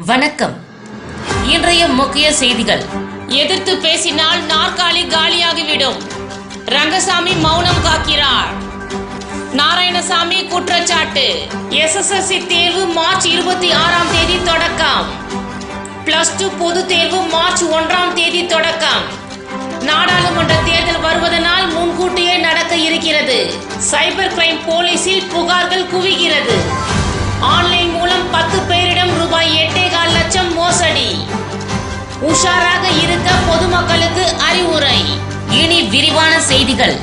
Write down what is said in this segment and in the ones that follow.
வணக்கம் இன்றைய முக்கிய செய்திகள் எதிர்த்து பேசினால் நாற்காலி காலியாகிவிடும் ரங்கசாமி மௌனம் காக்கிறார் நாராயணசாமி குற்றச்சாட்டு எஸ்எஸ்எல்சி தேர்வு மார்ச் இருபத்தி ஆறாம் தேதி தொடக்கம் பிளஸ் டூ பொது தேர்வு மார்ச் ஒன்றாம் தேதி தொடக்கம் நாடாளுமன்ற தேர்தல் வருவதனால் முன்கூட்டியே நடக்க இருக்கிறது சைபர் கிரைம் போலீசில் புகார்கள் குவிகிறது ஆன்லைன் மூலம் பத்து பேரிடம் ரூபாய் எட்டே கால் லட்சம் மோசடி உஷாராக இருக்க பொதுமக்களுக்கு அறிவுரை இனி விரிவான செய்திகள்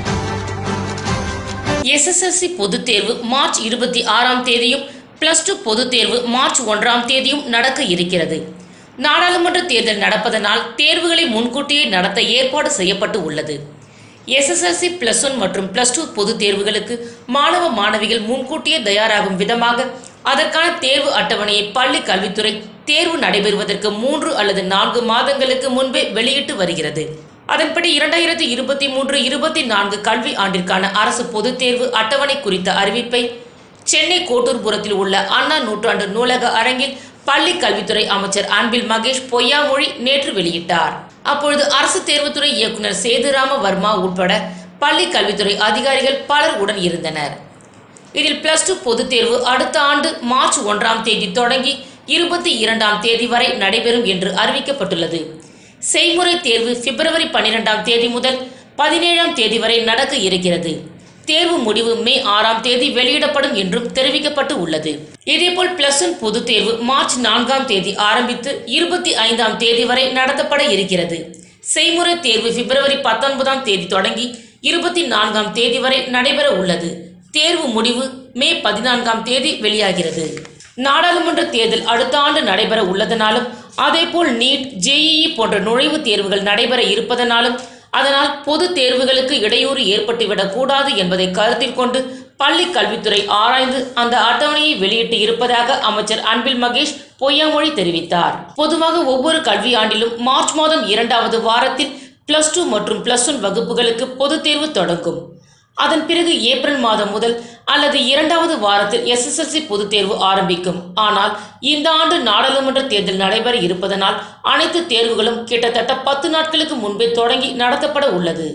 எஸ்எஸ்எல்சி பொதுத் தேர்வு மார்ச் இருபத்தி ஆறாம் தேதியும் பிளஸ் டூ பொதுத் தேர்வு மார்ச் ஒன்றாம் தேதியும் நடக்க இருக்கிறது நாடாளுமன்ற தேர்தல் நடப்பதனால் தேர்வுகளை முன்கூட்டியே நடத்த ஏற்பாடு செய்யப்பட்டு உள்ளது எஸ்எஸ்எல்சி பிளஸ் ஒன் மற்றும் பிளஸ் டூ பொதுத் தேர்வுகளுக்கு மாணவ மாணவிகள் முன்கூட்டியே தயாராகும் விதமாக அதற்கான தேர்வு அட்டவணையை பள்ளி கல்வித்துறை தேர்வு நடைபெறுவதற்கு மூன்று அல்லது நான்கு மாதங்களுக்கு முன்பே வெளியிட்டு வருகிறது அதன்படி இரண்டாயிரத்தி இருபத்தி மூன்று இருபத்தி நான்கு கல்வி ஆண்டிற்கான அரசு பொதுத் தேர்வு அட்டவணை குறித்த அறிவிப்பை சென்னை கோட்டூர்புரத்தில் உள்ள அண்ணா நூற்றாண்டு நூலக அரங்கில் பள்ளி கல்வித்துறை அமைச்சர் அன்பில் மகேஷ் பொய்யாமொழி நேற்று வெளியிட்டார் அப்பொழுது அரசு தேர்வுத்துறை இயக்குனர் சேதுராம வர்மா உட்பட பள்ளி கல்வித்துறை அதிகாரிகள் பலர் உடன் இருந்தனர் இதில் பிளஸ் டூ பொதுத் தேர்வு அடுத்த ஆண்டு மார்ச் ஒன்றாம் தேதி தொடங்கி இருபத்தி இரண்டாம் தேதி வரை நடைபெறும் என்று அறிவிக்கப்பட்டுள்ளது செய்முறை தேர்வு பிப்ரவரி பன்னிரெண்டாம் தேதி முதல் பதினேழாம் தேதி வரை நடக்க இருக்கிறது தேர்வு முடிவு மே ஆறாம் தேதி வெளியிடப்படும் என்றும் தெரிவிக்கப்பட்டு உள்ளது இதேபோல் பிளஸ் ஒன் பொதுத் தேர்வு மார்ச் நான்காம் தேதி ஆரம்பித்து இருபத்தி ஐந்தாம் தேதி வரை நடத்தப்பட இருக்கிறது செய்முறை தேர்வு பிப்ரவரி பத்தொன்பதாம் தேதி தொடங்கி இருபத்தி நான்காம் தேதி வரை நடைபெற உள்ளது தேர்வு முடிவு மே பதினான்காம் தேதி வெளியாகிறது நாடாளுமன்ற தேர்தல் அடுத்த ஆண்டு நடைபெற உள்ளதனாலும் அதேபோல் நீட் ஜேஇஇ போன்ற நுழைவுத் தேர்வுகள் நடைபெற இருப்பதனாலும் அதனால் பொது தேர்வுகளுக்கு இடையூறு ஏற்பட்டுவிடக் கூடாது என்பதை கருத்தில் கொண்டு பள்ளி கல்வித்துறை ஆராய்ந்து அந்த அட்டவணையை வெளியிட்டு இருப்பதாக அமைச்சர் அன்பில் மகேஷ் பொய்யாமொழி தெரிவித்தார் பொதுவாக ஒவ்வொரு கல்வியாண்டிலும் மார்ச் மாதம் இரண்டாவது வாரத்தில் பிளஸ் டூ மற்றும் பிளஸ் ஒன் வகுப்புகளுக்கு பொதுத் தேர்வு தொடங்கும் அதன் பிறகு ஏப்ரல் மாதம் முதல் அல்லது இரண்டாவது வாரத்தில் எஸ்எஸ்எல்சி பொதுத் தேர்வு ஆரம்பிக்கும் ஆனால் இந்த ஆண்டு நாடாளுமன்ற தேர்தல் நடைபெற இருப்பதனால் அனைத்து தேர்வுகளும் கிட்டத்தட்ட பத்து நாட்களுக்கு முன்பே தொடங்கி நடத்தப்பட உள்ளது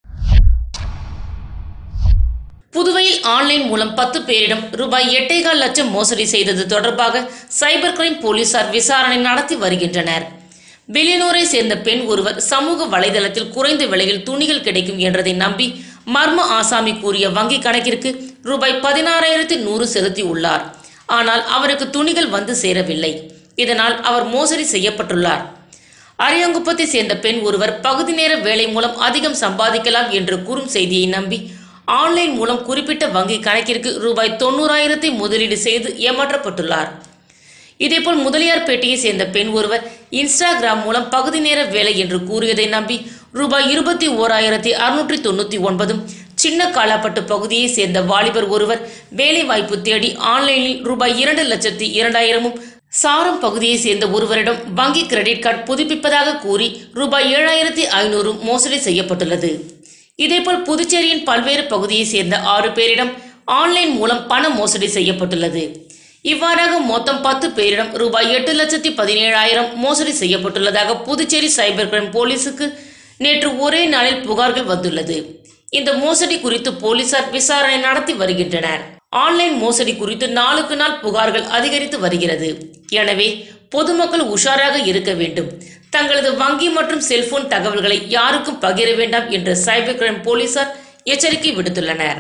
புதுவையில் ஆன்லைன் மூலம் பத்து பேரிடம் ரூபாய் எட்டேகால் லட்சம் மோசடி செய்தது தொடர்பாக சைபர் கிரைம் போலீசார் விசாரணை நடத்தி வருகின்றனர் பெலியனூரை சேர்ந்த பெண் ஒருவர் சமூக வலைதளத்தில் குறைந்த விலையில் துணிகள் கிடைக்கும் என்றதை நம்பி மர்ம ஆசாமி கூறிய வங்கி கணக்கிற்கு ரூபாய் பதினாறாயிரத்தி நூறு செலுத்தி உள்ளார் ஆனால் அவருக்கு துணிகள் வந்து சேரவில்லை இதனால் அவர் மோசடி செய்யப்பட்டுள்ளார் அரியாங்குப்பத்தை சேர்ந்த பெண் ஒருவர் பகுதி நேர வேலை மூலம் அதிகம் சம்பாதிக்கலாம் என்று கூறும் செய்தியை நம்பி ஆன்லைன் மூலம் குறிப்பிட்ட வங்கி கணக்கிற்கு ரூபாய் தொண்ணூறாயிரத்தை முதலீடு செய்து ஏமாற்றப்பட்டுள்ளார் இதேபோல் முதலியார்பேட்டையை சேர்ந்த பெண் ஒருவர் இன்ஸ்டாகிராம் மூலம் பகுதி நேர வேலை என்று கூறியதை நம்பி ரூபாய் இருபத்தி ஓராயிரத்தி அறுநூற்றி தொண்ணூற்றி ஒன்பதும் சின்ன காலாப்பட்டு பகுதியை சேர்ந்த வாலிபர் ஒருவர் வேலை வாய்ப்பு தேடி ஆன்லைனில் ரூபாய் இரண்டு லட்சத்தி இரண்டாயிரமும் சாரம் பகுதியை சேர்ந்த ஒருவரிடம் வங்கி கிரெடிட் கார்டு புதுப்பிப்பதாக கூறி ரூபாய் ஏழாயிரத்தி ஐநூறு மோசடி செய்யப்பட்டுள்ளது இதேபோல் புதுச்சேரியின் பல்வேறு பகுதியை சேர்ந்த ஆறு பேரிடம் ஆன்லைன் மூலம் பண மோசடி செய்யப்பட்டுள்ளது இவ்வாறாக மொத்தம் பத்து பேரிடம் ரூபாய் எட்டு லட்சத்தி பதினேழாயிரம் மோசடி செய்யப்பட்டுள்ளதாக புதுச்சேரி சைபர் கிரைம் போலீசுக்கு நேற்று ஒரே நாளில் புகார்கள் வந்துள்ளது இந்த மோசடி குறித்து போலீசார் விசாரணை நடத்தி வருகின்றனர் ஆன்லைன் மோசடி குறித்து நாளுக்கு நாள் புகார்கள் அதிகரித்து வருகிறது எனவே பொதுமக்கள் உஷாராக இருக்க வேண்டும் தங்களது வங்கி மற்றும் செல்போன் தகவல்களை யாருக்கும் பகிர வேண்டாம் என்று சைபர் கிரைம் போலீசார் எச்சரிக்கை விடுத்துள்ளனர்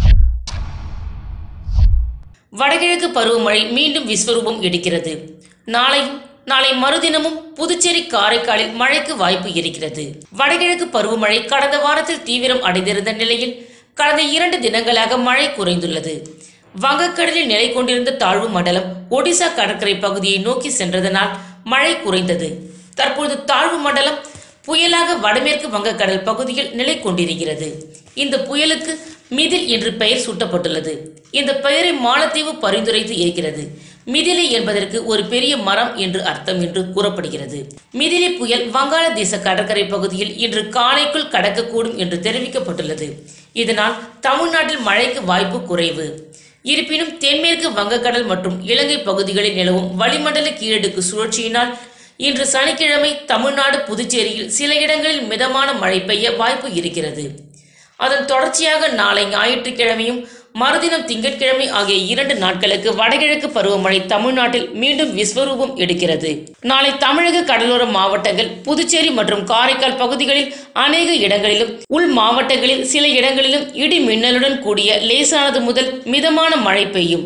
வடகிழக்கு பருவமழை மீண்டும் விஸ்வரூபம் எடுக்கிறது நாளையும் நாளை மறுதினமும் புதுச்சேரி காரைக்காலில் மழைக்கு வாய்ப்பு இருக்கிறது வடகிழக்கு பருவமழை கடந்த வாரத்தில் தீவிரம் அடைந்திருந்த நிலையில் கடந்த இரண்டு தினங்களாக மழை குறைந்துள்ளது வங்கக்கடலில் நிலை கொண்டிருந்த தாழ்வு மண்டலம் ஒடிசா கடற்கரை பகுதியை நோக்கி சென்றதனால் மழை குறைந்தது தற்போது தாழ்வு மண்டலம் புயலாக வடமேற்கு வங்கக்கடல் பகுதியில் நிலை கொண்டிருக்கிறது இந்த புயலுக்கு மிதில் என்று பெயர் சூட்டப்பட்டுள்ளது இந்த பெயரை மாலத்தீவு பரிந்துரைத்து இருக்கிறது மிதிலை என்பதற்கு ஒரு பெரிய மரம் என்று அர்த்தம் என்று கூறப்படுகிறது மிதிலை புயல் வங்காளதேச கடற்கரை பகுதியில் இன்று காலைக்குள் கடக்கக்கூடும் என்று தெரிவிக்கப்பட்டுள்ளது இதனால் தமிழ்நாட்டில் மழைக்கு வாய்ப்பு குறைவு இருப்பினும் தென்மேற்கு வங்கக்கடல் மற்றும் இலங்கை பகுதிகளில் நிலவும் வளிமண்டல கீழடுக்கு சுழற்சியினால் இன்று சனிக்கிழமை தமிழ்நாடு புதுச்சேரியில் சில இடங்களில் மிதமான மழை பெய்ய வாய்ப்பு இருக்கிறது அதன் தொடர்ச்சியாக நாளை ஞாயிற்றுக்கிழமையும் மறுதினம் திங்கட்கிழமை ஆகிய இரண்டு நாட்களுக்கு வடகிழக்கு பருவமழை தமிழ்நாட்டில் மீண்டும் விஸ்வரூபம் எடுக்கிறது நாளை தமிழக கடலோர மாவட்டங்கள் புதுச்சேரி மற்றும் காரைக்கால் பகுதிகளில் அநேக இடங்களிலும் உள் மாவட்டங்களில் சில இடங்களிலும் இடி மின்னலுடன் கூடிய லேசானது முதல் மிதமான மழை பெய்யும்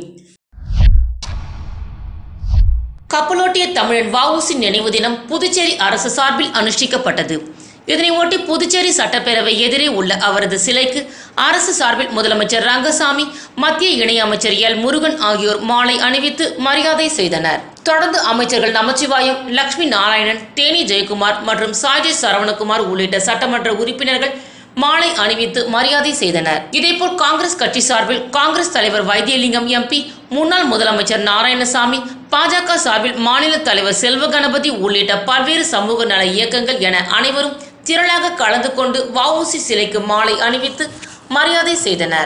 கப்பலோட்டிய தமிழன் வஉசி நினைவு தினம் புதுச்சேரி அரசு சார்பில் அனுஷ்டிக்கப்பட்டது இதனை ஒட்டி புதுச்சேரி சட்டப்பேரவை எதிரே உள்ள அவரது சிலைக்கு அரசு சார்பில் முதலமைச்சர் ரங்கசாமி மத்திய இணையமைச்சர் எல் முருகன் ஆகியோர் மாலை அணிவித்து மரியாதை செய்தனர் தொடர்ந்து அமைச்சர்கள் நமச்சிவாயம் லட்சுமி நாராயணன் தேனி ஜெயக்குமார் மற்றும் சாஜி சரவணகுமார் உள்ளிட்ட சட்டமன்ற உறுப்பினர்கள் மாலை அணிவித்து மரியாதை செய்தனர் இதேபோல் காங்கிரஸ் கட்சி சார்பில் காங்கிரஸ் தலைவர் வைத்தியலிங்கம் எம்பி முன்னாள் முதலமைச்சர் நாராயணசாமி பாஜக சார்பில் மாநில தலைவர் செல்வ கணபதி உள்ளிட்ட பல்வேறு சமூக நல இயக்கங்கள் என அனைவரும் திரளாக கலந்து கொண்டு வஉசி சிலைக்கு மாலை அணிவித்து மரியாதை செய்தனர்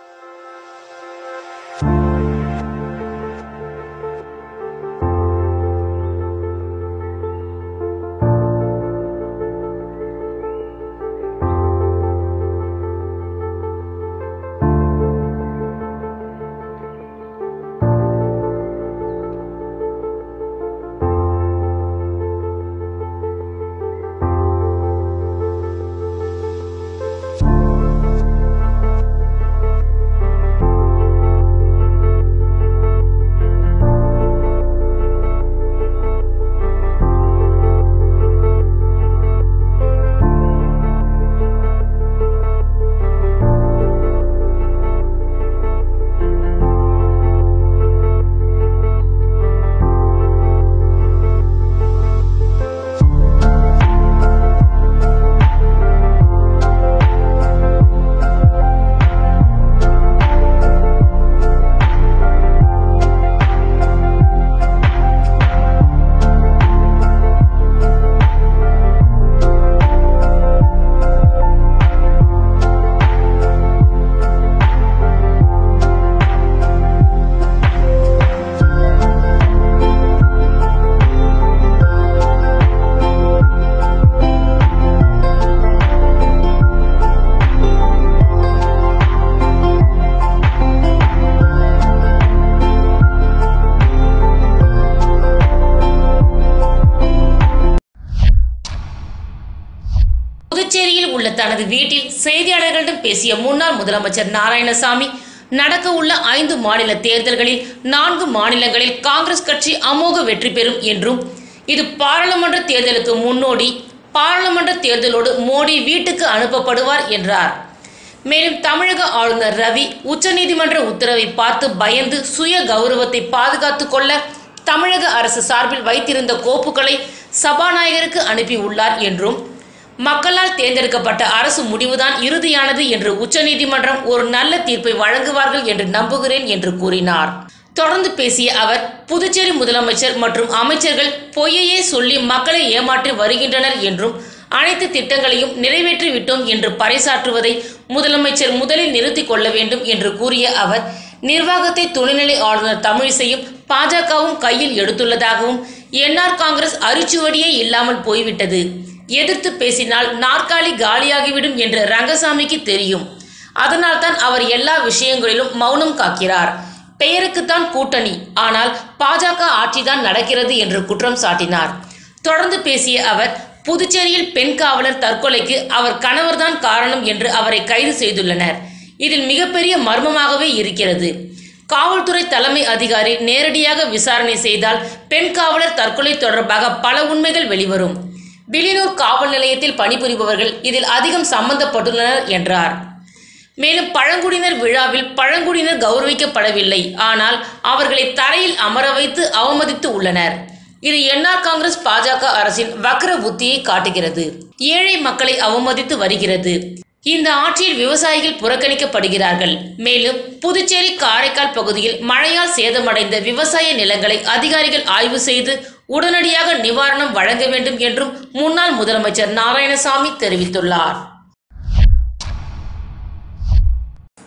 புதுச்சேரியில் உள்ள தனது வீட்டில் செய்தியாளர்களிடம் பேசிய முன்னாள் முதலமைச்சர் நாராயணசாமி நடக்க உள்ள ஐந்து மாநில தேர்தல்களில் நான்கு மாநிலங்களில் காங்கிரஸ் கட்சி அமோக வெற்றி பெறும் என்றும் இது பாராளுமன்ற தேர்தலுக்கு முன்னோடி பாராளுமன்ற தேர்தலோடு மோடி வீட்டுக்கு அனுப்பப்படுவார் என்றார் மேலும் தமிழக ஆளுநர் ரவி உச்சநீதிமன்ற உத்தரவை பார்த்து பயந்து சுய கௌரவத்தை பாதுகாத்துக் கொள்ள தமிழக அரசு சார்பில் வைத்திருந்த கோப்புகளை சபாநாயகருக்கு அனுப்பியுள்ளார் என்றும் மக்களால் தேர்ந்தெடுக்கப்பட்ட அரசு முடிவுதான் இறுதியானது என்று உச்சநீதிமன்றம் ஒரு நல்ல தீர்ப்பை வழங்குவார்கள் என்று நம்புகிறேன் என்று கூறினார் தொடர்ந்து பேசிய அவர் புதுச்சேரி முதலமைச்சர் மற்றும் அமைச்சர்கள் பொய்யையே சொல்லி மக்களை ஏமாற்றி வருகின்றனர் என்றும் அனைத்து திட்டங்களையும் நிறைவேற்றி விட்டோம் என்று பறைசாற்றுவதை முதலமைச்சர் முதலில் நிறுத்திக் கொள்ள வேண்டும் என்று கூறிய அவர் நிர்வாகத்தை துணைநிலை ஆளுநர் தமிழிசையும் பாஜகவும் கையில் எடுத்துள்ளதாகவும் என்ஆர் காங்கிரஸ் அரிச்சுவடியே இல்லாமல் போய்விட்டது எதிர்த்து பேசினால் நாற்காலி காலியாகிவிடும் என்று ரங்கசாமிக்கு தெரியும் அதனால்தான் அவர் எல்லா விஷயங்களிலும் மௌனம் காக்கிறார் பெயருக்குத்தான் கூட்டணி ஆனால் பாஜக ஆட்சிதான் நடக்கிறது என்று குற்றம் சாட்டினார் தொடர்ந்து பேசிய அவர் புதுச்சேரியில் பெண் காவலர் தற்கொலைக்கு அவர் கணவர்தான் காரணம் என்று அவரை கைது செய்துள்ளனர் இதில் மிகப்பெரிய மர்மமாகவே இருக்கிறது காவல்துறை தலைமை அதிகாரி நேரடியாக விசாரணை செய்தால் பெண் காவலர் தற்கொலை தொடர்பாக பல உண்மைகள் வெளிவரும் வில்லியனூர் காவல் நிலையத்தில் பணிபுரிபவர்கள் இதில் அதிகம் சம்பந்தப்பட்டுள்ளனர் என்றார் மேலும் பழங்குடியினர் விழாவில் பழங்குடியினர் கௌரவிக்கப்படவில்லை ஆனால் அவர்களை தரையில் அமர வைத்து அவமதித்து உள்ளனர் இது என்ஆர் காங்கிரஸ் பாஜக அரசின் வக்ர புத்தியை காட்டுகிறது ஏழை மக்களை அவமதித்து வருகிறது இந்த ஆட்சியில் விவசாயிகள் புறக்கணிக்கப்படுகிறார்கள் மேலும் புதுச்சேரி காரைக்கால் பகுதியில் மழையால் சேதமடைந்த விவசாய நிலங்களை அதிகாரிகள் ஆய்வு செய்து உடனடியாக நிவாரணம் வழங்க வேண்டும் என்றும் முன்னாள் முதலமைச்சர் நாராயணசாமி தெரிவித்துள்ளார்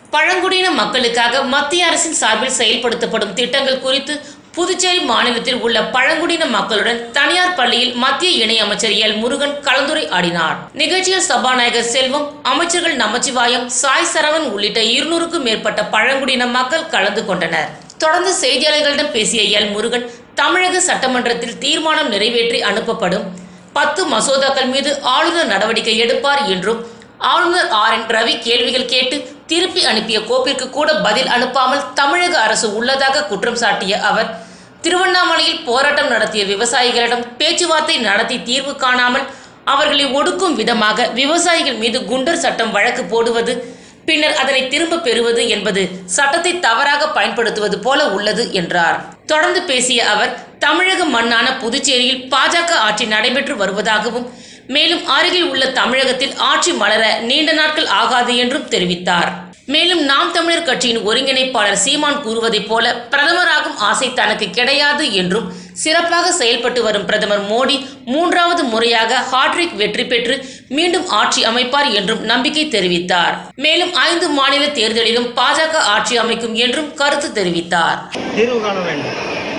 பழங்குடியின மக்களுக்காக மத்திய அரசின் சார்பில் செயல்படுத்தப்படும் திட்டங்கள் குறித்து புதுச்சேரி மாநிலத்தில் உள்ள பழங்குடியின மக்களுடன் தனியார் பள்ளியில் மத்திய இணையமைச்சர் எல் முருகன் கலந்துரையாடினார் நிகழ்ச்சியில் சபாநாயகர் செல்வம் அமைச்சர்கள் நமச்சிவாயம் சாய் சரவணன் உள்ளிட்ட இருநூறுக்கும் மேற்பட்ட பழங்குடியின மக்கள் கலந்து கொண்டனர் தொடர்ந்து செய்தியாளர்களிடம் பேசிய எல் முருகன் தமிழக சட்டமன்றத்தில் தீர்மானம் நிறைவேற்றி அனுப்பப்படும் பத்து மசோதாக்கள் மீது ஆளுநர் நடவடிக்கை எடுப்பார் என்றும் ஆளுநர் ஆர் என் ரவி கேள்விகள் கேட்டு திருப்பி அனுப்பிய கோப்பிற்கு கூட பதில் அனுப்பாமல் தமிழக அரசு உள்ளதாக குற்றம் சாட்டிய அவர் திருவண்ணாமலையில் போராட்டம் நடத்திய விவசாயிகளிடம் பேச்சுவார்த்தை நடத்தி தீர்வு காணாமல் அவர்களை ஒடுக்கும் விதமாக விவசாயிகள் மீது குண்டர் சட்டம் வழக்கு போடுவது பின்னர் அதனை திரும்ப பெறுவது என்பது சட்டத்தை தவறாக பயன்படுத்துவது போல உள்ளது என்றார் தொடர்ந்து பேசிய அவர் தமிழக மண்ணான புதுச்சேரியில் பாஜக ஆட்சி நடைபெற்று வருவதாகவும் மேலும் அருகில் உள்ள தமிழகத்தில் ஆட்சி மலர நீண்ட நாட்கள் ஆகாது என்றும் தெரிவித்தார் மேலும் நாம் தமிழர் கட்சியின் ஒருங்கிணைப்பாளர் சீமான் கூறுவதைப் போல பிரதமராகும் ஆசை தனக்கு கிடையாது என்றும் சிறப்பாக செயல்பட்டு வரும் பிரதமர் மோடி மூன்றாவது முறையாக ஹாட்ரிக் வெற்றி பெற்று மீண்டும் ஆட்சி அமைப்பார் என்றும் நம்பிக்கை தெரிவித்தார் மேலும் ஐந்து மாநில தேர்தலிலும் பாஜக ஆட்சி அமைக்கும் என்றும் கருத்து தெரிவித்தார் தீர்வு காண வேண்டும்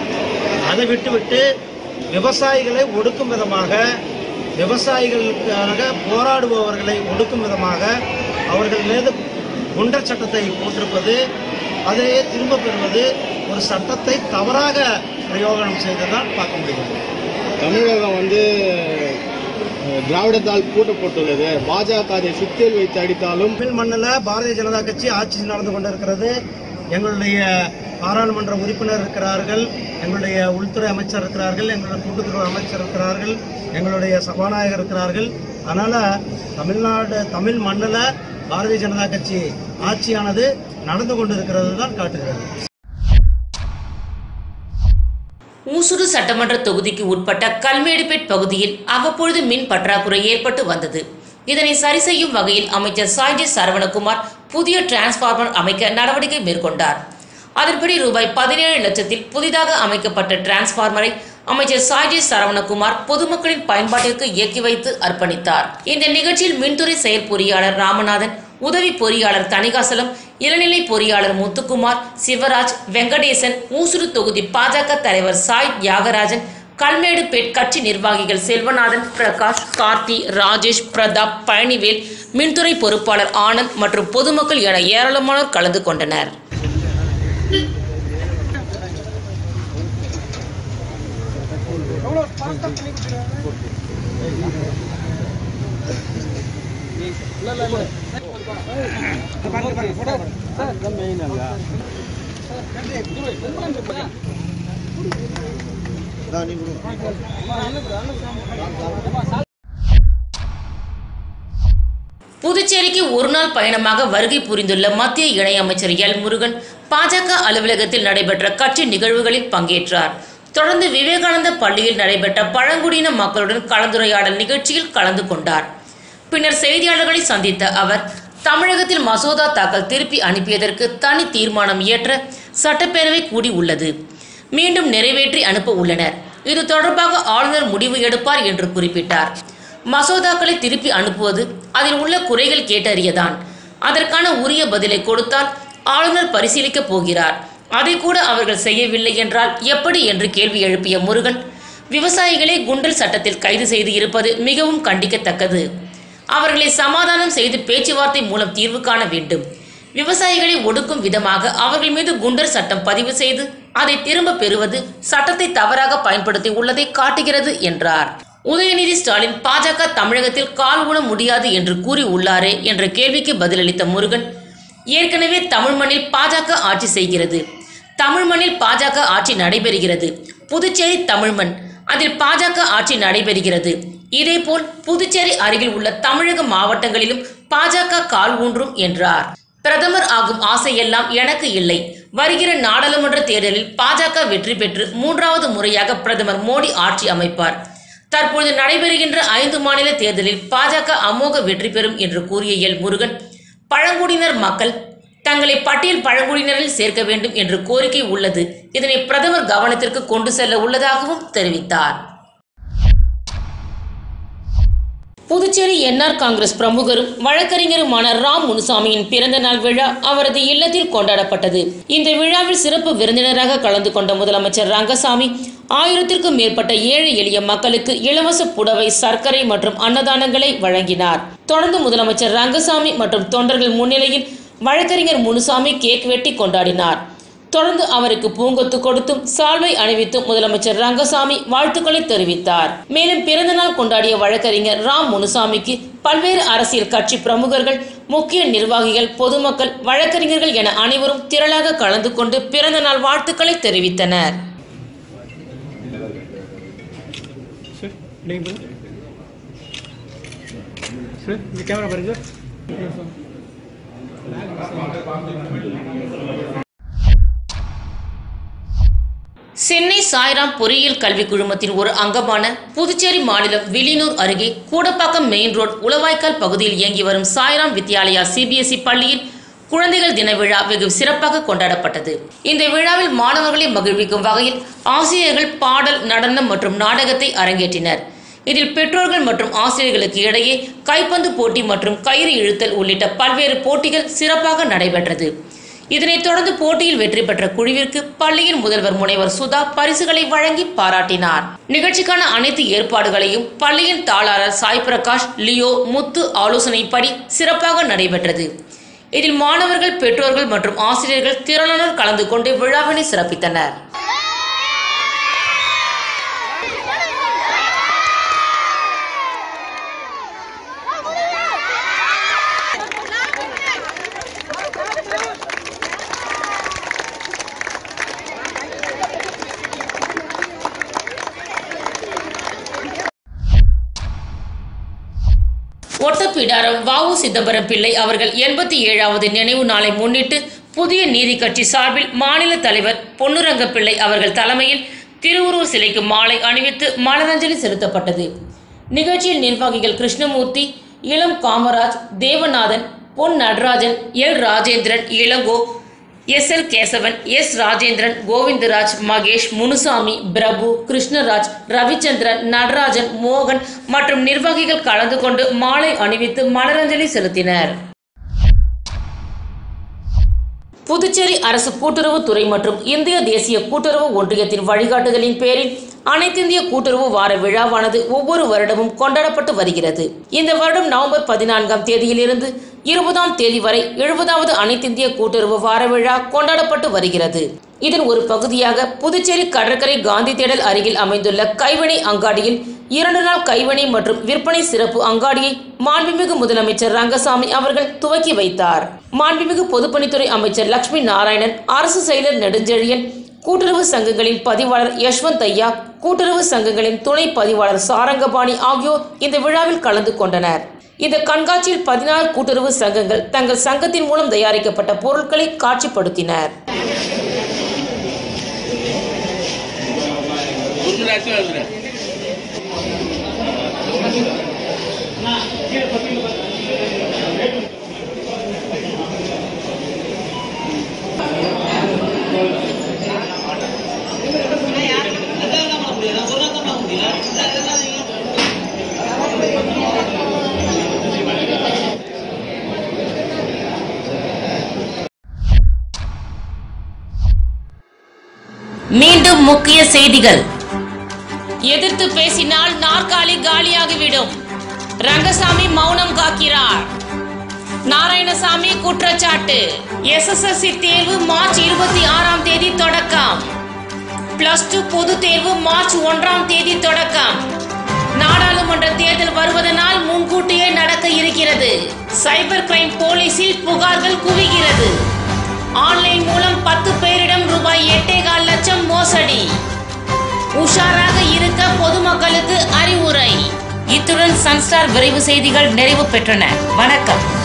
அதை விட்டுவிட்டு விவசாயிகளை ஒடுக்கும் விதமாக விவசாயிகளுக்காக போராடுபவர்களை ஒடுக்கும் விதமாக அவர்கள் மீது குண்டர் சட்டத்தை போட்டிருப்பது அதையே திரும்ப பெறுவது ஒரு சட்டத்தை தவறாக பிரயோகனம் செய்ததால் பார்க்க முடிகிறது தமிழகம் வந்து அஹ், திராவிடத்தால் பூட்டப்பட்டுள்ளது பாஜக அதை சுத்தியல் வைத்து அடித்தாலும் தமிழ் மண்ணில் பாரதிய ஜனதா கட்சி ஆட்சி நடந்து கொண்டிருக்கிறது எங்களுடைய பாராளுமன்ற உறுப்பினர் இருக்கிறார்கள் எங்களுடைய உள்துறை அமைச்சர் இருக்கிறார்கள் எங்களுடைய கூட்டுத்துறை அமைச்சர் இருக்கிறார்கள் எங்களுடைய சபாநாயகர் இருக்கிறார்கள் அதனால தமிழ்நாடு தமிழ் மண்ணில் பாரதிய ஜனதா கட்சி ஆட்சியானது நடந்து கொண்டிருக்கிறது தான் காட்டுகிறது ஊசுடு சட்டமன்ற தொகுதிக்கு உட்பட்ட கல்மேடுபேட் பகுதியில் அவ்வப்பொழுது மின் பற்றாக்குறை ஏற்பட்டு வந்தது இதனை சரி செய்யும் வகையில் அமைச்சர் சாய்ஜி சரவணகுமார் புதிய டிரான்ஸ்பார்மர் அமைக்க நடவடிக்கை மேற்கொண்டார் அதன்படி ரூபாய் பதினேழு லட்சத்தில் புதிதாக அமைக்கப்பட்ட டிரான்ஸ்பார்மரை அமைச்சர் சாய்ஜி சரவணகுமார் பொதுமக்களின் பயன்பாட்டிற்கு இயக்கி வைத்து அர்ப்பணித்தார் இந்த நிகழ்ச்சியில் மின்துறை செயற்பொறியாளர் ராமநாதன் உதவி பொறியாளர் தணிகாசலம் இளநிலை பொறியாளர் முத்துக்குமார் சிவராஜ் வெங்கடேசன் ஊசுடு தொகுதி பாஜக தலைவர் சாய் தியாகராஜன் கல்மேடுபேட் கட்சி நிர்வாகிகள் செல்வநாதன் பிரகாஷ் கார்த்தி ராஜேஷ் பிரதாப் பழனிவேல் மின்துறை பொறுப்பாளர் ஆனந்த் மற்றும் பொதுமக்கள் என ஏராளமானோர் கலந்து கொண்டனர் புதுச்சேரிக்கு ஒருநாள் பயணமாக வருகை புரிந்துள்ள மத்திய இணையமைச்சர் எல் முருகன் பாஜக அலுவலகத்தில் நடைபெற்ற கட்சி நிகழ்வுகளில் பங்கேற்றார் தொடர்ந்து விவேகானந்த பள்ளியில் நடைபெற்ற பழங்குடியின மக்களுடன் கலந்துரையாடல் நிகழ்ச்சியில் கலந்து கொண்டார் பின்னர் செய்தியாளர்களை சந்தித்த அவர் தமிழகத்தில் மசோதா தாக்கல் திருப்பி அனுப்பியதற்கு தனி தீர்மானம் இயற்ற சட்டப்பேரவை கூடி உள்ளது மீண்டும் நிறைவேற்றி அனுப்ப உள்ளனர் இது தொடர்பாக ஆளுநர் முடிவு எடுப்பார் என்று குறிப்பிட்டார் மசோதாக்களை திருப்பி அனுப்புவது அதில் உள்ள குறைகள் கேட்டறியதான் அதற்கான உரிய பதிலை கொடுத்தால் ஆளுநர் பரிசீலிக்கப் போகிறார் அதை கூட அவர்கள் செய்யவில்லை என்றால் எப்படி என்று கேள்வி எழுப்பிய முருகன் விவசாயிகளை குண்டல் சட்டத்தில் கைது செய்து இருப்பது மிகவும் கண்டிக்கத்தக்கது அவர்களை சமாதானம் செய்து பேச்சுவார்த்தை மூலம் தீர்வு காண வேண்டும் விவசாயிகளை ஒடுக்கும் விதமாக அவர்கள் மீது குண்டர் சட்டம் பதிவு செய்து அதை திரும்ப பெறுவது சட்டத்தை தவறாக பயன்படுத்தி உள்ளதை காட்டுகிறது என்றார் உதயநிதி ஸ்டாலின் பாஜக தமிழகத்தில் கால் ஊன முடியாது என்று கூறி உள்ளாரே என்ற கேள்விக்கு பதிலளித்த முருகன் ஏற்கனவே தமிழ் மண்ணில் பாஜக ஆட்சி செய்கிறது தமிழ் மண்ணில் பாஜக ஆட்சி நடைபெறுகிறது புதுச்சேரி தமிழ் மண் அதில் பாஜக ஆட்சி நடைபெறுகிறது இதேபோல் புதுச்சேரி அருகில் உள்ள தமிழக மாவட்டங்களிலும் பாஜக கால் ஊன்றும் என்றார் பிரதமர் ஆகும் ஆசையெல்லாம் எனக்கு இல்லை வருகிற நாடாளுமன்ற தேர்தலில் பாஜக வெற்றி பெற்று மூன்றாவது முறையாக பிரதமர் மோடி ஆட்சி அமைப்பார் தற்பொழுது நடைபெறுகின்ற ஐந்து மாநில தேர்தலில் பாஜக அமோக வெற்றி பெறும் என்று கூறிய எல் முருகன் பழங்குடியினர் மக்கள் தங்களை பட்டியல் பழங்குடியினரில் சேர்க்க வேண்டும் என்று கோரிக்கை உள்ளது இதனை பிரதமர் கவனத்திற்கு கொண்டு செல்ல உள்ளதாகவும் தெரிவித்தார் புதுச்சேரி என்ஆர் காங்கிரஸ் பிரமுகரும் வழக்கறிஞருமான ராம் முனுசாமியின் பிறந்த நாள் விழா அவரது இல்லத்தில் கொண்டாடப்பட்டது இந்த விழாவில் சிறப்பு விருந்தினராக கலந்து கொண்ட முதலமைச்சர் ரங்கசாமி ஆயிரத்திற்கும் மேற்பட்ட ஏழை எளிய மக்களுக்கு இலவச புடவை சர்க்கரை மற்றும் அன்னதானங்களை வழங்கினார் தொடர்ந்து முதலமைச்சர் ரங்கசாமி மற்றும் தொண்டர்கள் முன்னிலையில் வழக்கறிஞர் முனுசாமி கேக் வெட்டி கொண்டாடினார் தொடர்ந்து அவருக்கு பூங்கொத்து கொடுத்தும் சால்வை அணிவித்தும் முதலமைச்சர் ரங்கசாமி வாழ்த்துக்களை தெரிவித்தார் மேலும் பிறந்தநாள் கொண்டாடிய வழக்கறிஞர் ராம் முனுசாமிக்கு பல்வேறு அரசியல் கட்சி பிரமுகர்கள் முக்கிய நிர்வாகிகள் பொதுமக்கள் வழக்கறிஞர்கள் என அனைவரும் திரளாக கலந்து கொண்டு பிறந்தநாள் வாழ்த்துக்களை தெரிவித்தனர் சார் நீங்கள் சார் இந்த கேமரா பாருங்க சார் சென்னை சாய்ராம் பொறியியல் கல்விக் குழுமத்தின் ஒரு அங்கமான புதுச்சேரி மாநிலம் வில்லியனூர் அருகே கூடப்பாக்கம் மெயின் ரோட் உளவாய்க்கால் பகுதியில் இயங்கி வரும் சாய்ராம் வித்யாலயா சிபிஎஸ்இ பள்ளியில் குழந்தைகள் தின விழா வெகு சிறப்பாக கொண்டாடப்பட்டது இந்த விழாவில் மாணவர்களை மகிழ்விக்கும் வகையில் ஆசிரியர்கள் பாடல் நடனம் மற்றும் நாடகத்தை அரங்கேற்றினர் இதில் பெற்றோர்கள் மற்றும் ஆசிரியர்களுக்கு இடையே கைப்பந்து போட்டி மற்றும் கயிறு இழுத்தல் உள்ளிட்ட பல்வேறு போட்டிகள் சிறப்பாக நடைபெற்றது இதனைத் தொடர்ந்து போட்டியில் வெற்றி பெற்ற குழுவிற்கு பள்ளியின் முதல்வர் முனைவர் சுதா பரிசுகளை வழங்கி பாராட்டினார் நிகழ்ச்சிக்கான அனைத்து ஏற்பாடுகளையும் பள்ளியின் தாளாளர் சாய் பிரகாஷ் லியோ முத்து ஆலோசனைப்படி சிறப்பாக நடைபெற்றது இதில் மாணவர்கள் பெற்றோர்கள் மற்றும் ஆசிரியர்கள் திரளானோர் கலந்து கொண்டு விழாவினை சிறப்பித்தனர் ஒட்டப்பிடாரம் வாவு சிதம்பரம் பிள்ளை அவர்கள் எண்பத்தி ஏழாவது நினைவு நாளை முன்னிட்டு புதிய நீதி கட்சி சார்பில் மாநில தலைவர் பொன்னுரங்க பிள்ளை அவர்கள் தலைமையில் திருவுருவ சிலைக்கு மாலை அணிவித்து மலரஞ்சலி செலுத்தப்பட்டது நிகழ்ச்சியில் நிர்வாகிகள் கிருஷ்ணமூர்த்தி இளம் Kamaraj Devanathan Pon Natarajan L Rajendran Ilango S L Kesavan S Rajendran Govindaraj Mahesh Munusamy Prabhu Krishnaraj Ravichandran Natarajan மோகன் மற்றும் நிர்வாகிகள் கலந்து கொண்டு மாலை அணிவித்து மலரஞ்சலி செலுத்தினர் புதுச்சேரி அரசு கூட்டுறவுத்துறை மற்றும் இந்திய தேசிய கூட்டுறவு ஒன்றியத்தின் வழிகாட்டுதலின் பேரில் அனைத்திந்திய கூட்டுறவு வார விழாவானது ஒவ்வொரு வருடமும் கொண்டாடப்பட்டு வருகிறது இந்த வருடம் நவம்பர் பதினான்காம் தேதியிலிருந்து இருபதாம் தேதி வரை எழுபதாவது அனைத்திந்திய கூட்டுறவு வார விழா கொண்டாடப்பட்டு வருகிறது இதன் ஒரு பகுதியாக புதுச்சேரி கடற்கரை காந்தி தேடல் அருகில் அமைந்துள்ள கைவினை அங்காடியில் இரண்டு நாள் கைவினை மற்றும் விற்பனை சிறப்பு அங்காடியை மாண்புமிகு முதலமைச்சர் ரங்கசாமி அவர்கள் துவக்கி வைத்தார் மாண்புமிகு பொதுப்பணித்துறை அமைச்சர் லட்சுமி நாராயணன் அரசு செயலர் நெடுஞ்செழியன் கூட்டுறவு சங்கங்களின் பதிவாளர் யஷ்வந்த் ஐயா கூட்டுறவு சங்கங்களின் துணை பதிவாளர் சாரங்கபாணி ஆகியோர் இந்த விழாவில் கலந்து கொண்டனர் இந்த கண்காட்சியில் பதினாறு கூட்டுறவு சங்கங்கள் தங்கள் சங்கத்தின் மூலம் தயாரிக்கப்பட்ட பொருட்களை காட்சிப்படுத்தினர் மீண்டும் முக்கிய செய்திகள் எதிர்த்து பேசினால் நாற்காலி காலியாகிவிடும் ரங்கசாமி மௌனம் காக்கிறார் நாராயணசாமி குற்றச்சாட்டு எஸ்எஸ்எல்சி தேர்வு மார்ச் இருபத்தி ஆறாம் தேதி தொடக்கம் பிளஸ் டூ பொது தேர்வு மார்ச் ஒன்றாம் தேதி தொடக்கம் நாடாளுமன்ற தேர்தல் வருவதனால் முன்கூட்டியே நடக்க இருக்கிறது சைபர் கிரைம் போலீசில் புகார்கள் குவிகிறது ஆன்லைன் மூலம் பத்து பேரிடம் ரூபாய் எட்டேகால் லட்சம் மோசடி உஷாராக இருக்க பொதுமக்களுக்கு அறிவுரை இத்துடன் சன்ஸ்டார் விரைவு செய்திகள் நிறைவு பெற்றன வணக்கம்